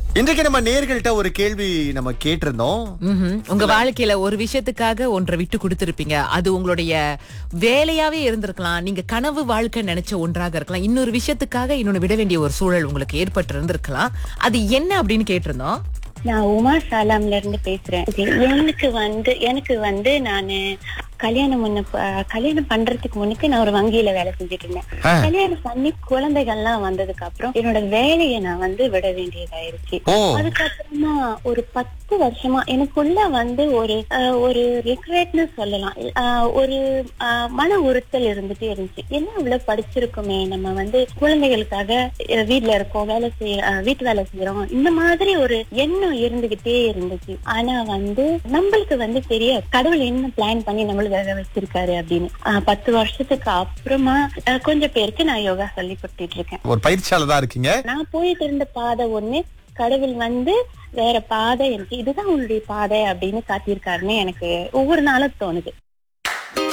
இன்றைக்கு நம்ம நேர்கள்ட்ட ஒரு கேள்வி நம்ம கேட்டிருந்தோம் ம்ஹும். உங்க வாழ்க்கையில ஒரு விஷயத்துக்காக ஒன்றை விட்டு கொடுத்திருப்பீங்க அது உங்களுடைய வேலையாவே இருந்திருக்கலாம் நீங்க கனவு வாழ்க்கை நினைச்ச ஒன்றாக இருக்கலாம் இன்னொரு விஷயத்துக்காக இன்னொன்னு விட வேண்டிய ஒரு சூழல் உங்களுக்கு ஏற்பட்டு இருந்திருக்கலாம் அது என்ன அப்படின்னு கேட்டிருந்தோம் நான் உமா சாலாம்ல இருந்து பேசுறேன் எனக்கு வந்து எனக்கு வந்து நானு கல்யாணம் முன்ன ப- கல்யாணம் பண்றதுக்கு முன்னுக்கு நான் ஒரு வங்கியில வேலை செஞ்சுட்டு இருந்தேன் ஆ. கல்யாணம் பண்ணி குழந்தைகள்லாம் வந்ததுக்கு அப்புறம் என்னோட வேலையை நான் வந்து விட வேண்டியதாயிருச்சு ஓ அதுக்கப்புறமா ஒரு பத்து வருஷமா எனக்குள்ள வந்து ஒரு அஹ், ஒரு ரிக்ரெட்னு சொல்லலாம் அஹ், ஒரு அஹ், மன உறுத்தல் இருந்துட்டே இருந்துச்சு என்ன இவ்வளவு படிச்சிருக்கோமே நம்ம வந்து குழந்தைகளுக்காக அஹ், வீட்ல இருக்கோம் வேலை செய்ய அஹ், வீட்டு வேலை செய்யறோம் இந்த மாதிரி ஒரு எண்ணம் இருந்துகிட்டே இருந்துச்சு ஆனா வந்து நம்மளுக்கு வந்து தெரியாது கடவுள் என்ன பிளான் பண்ணி நம்மளுக்கு வேக வச்சிருக்காரு அப்படின்னு அஹ், பத்து வருஷத்துக்கு அப்புறமா அஹ், கொஞ்சம் பேருக்கு நான் யோகா சொல்லி கொடுத்துட்டு இருக்கேன் ஒரு பயிற்சியாளர் தான் இருக்கீங்க நான் போயிட்டு இருந்த பாதை ஒண்ணு கடவுள் வந்து வேற பாதை எனக்கு இதுதான் உன்னுடைய பாதை அப்படின்னு காட்டியிருக்காருன்னு எனக்கு ஒவ்வொரு நாளும் தோணுது